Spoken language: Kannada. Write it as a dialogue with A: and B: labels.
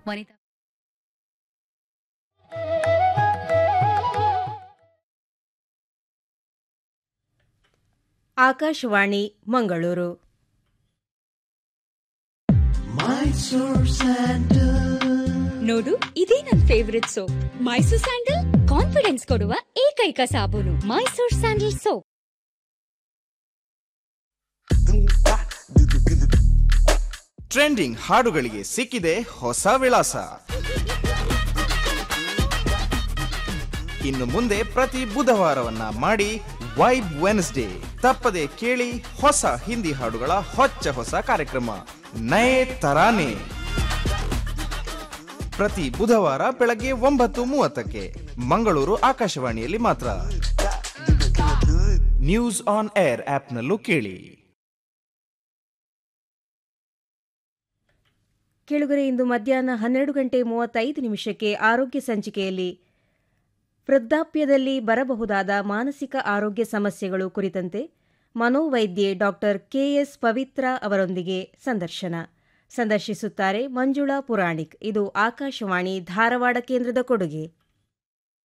A: ವನಿತಾ
B: ಆಕಾಶವಾಣಿ ಮಂಗಳೂರು
C: ನೋಡು ಇದೇ ನನ್ favourite soap Mysore sandal confidence ಕೊಡುವ ಏಕೈಕ ಸಾಬೂನು ಮೈಸೂರ್ ಸ್ಯಾಂಡಲ್ ಸೋಪ್
D: ಟ್ರೆಂಡಿಂಗ್ ಹಾಡುಗಳಿಗೆ ಸಿಕ್ಕಿದೆ ಹೊಸ ವಿಳಾಸ ಇನ್ನು ಮುಂದೆ ಪ್ರತಿ ಬುಧವಾರವನ್ನ ಮಾಡಿ ವೈಬ್ ವೆನ್ಸ್ಡೇ ತಪ್ಪದೆ ಕೇಳಿ ಹೊಸ ಹಿಂದಿ ಹಾಡುಗಳ ಹೊಚ್ಚ ಹೊಸ ಕಾರ್ಯಕ್ರಮ ನಯೇ ತರಾನೆ ಪ್ರತಿ ಬುಧವಾರ ಬೆಳಗ್ಗೆ ಒಂಬತ್ತು ಮೂವತ್ತಕ್ಕೆ ಮಂಗಳೂರು ಆಕಾಶವಾಣಿಯಲ್ಲಿ ಮಾತ್ರ ನ್ಯೂಸ್ ಆನ್ ಏರ್ ಆಪ್ನಲ್ಲೂ ಕೇಳಿ
B: ಕೆಳಗರೆ ಇಂದು ಮಧ್ಯಾಹ್ನ ಹನ್ನೆರಡು ಗಂಟೆ ಮೂವತ್ತೈದು ನಿಮಿಷಕ್ಕೆ ಆರೋಗ್ಯ ಸಂಚಿಕೆಯಲ್ಲಿ ವೃದ್ಧಾಪ್ಯದಲ್ಲಿ ಬರಬಹುದಾದ ಮಾನಸಿಕ ಆರೋಗ್ಯ ಸಮಸ್ಯೆಗಳು ಕುರಿತಂತೆ ಮನೋವೈದ್ಯೆ ಡಾಕ್ಟರ್ ಕೆಎಸ್ ಪವಿತ್ರ ಅವರೊಂದಿಗೆ ಸಂದರ್ಶನ ಸಂದರ್ಶಿಸುತ್ತಾರೆ ಮಂಜುಳಾ ಪುರಾಣಿಕ್ ಇದು ಆಕಾಶವಾಣಿ ಧಾರವಾಡ ಕೇಂದ್ರದ ಕೊಡುಗೆ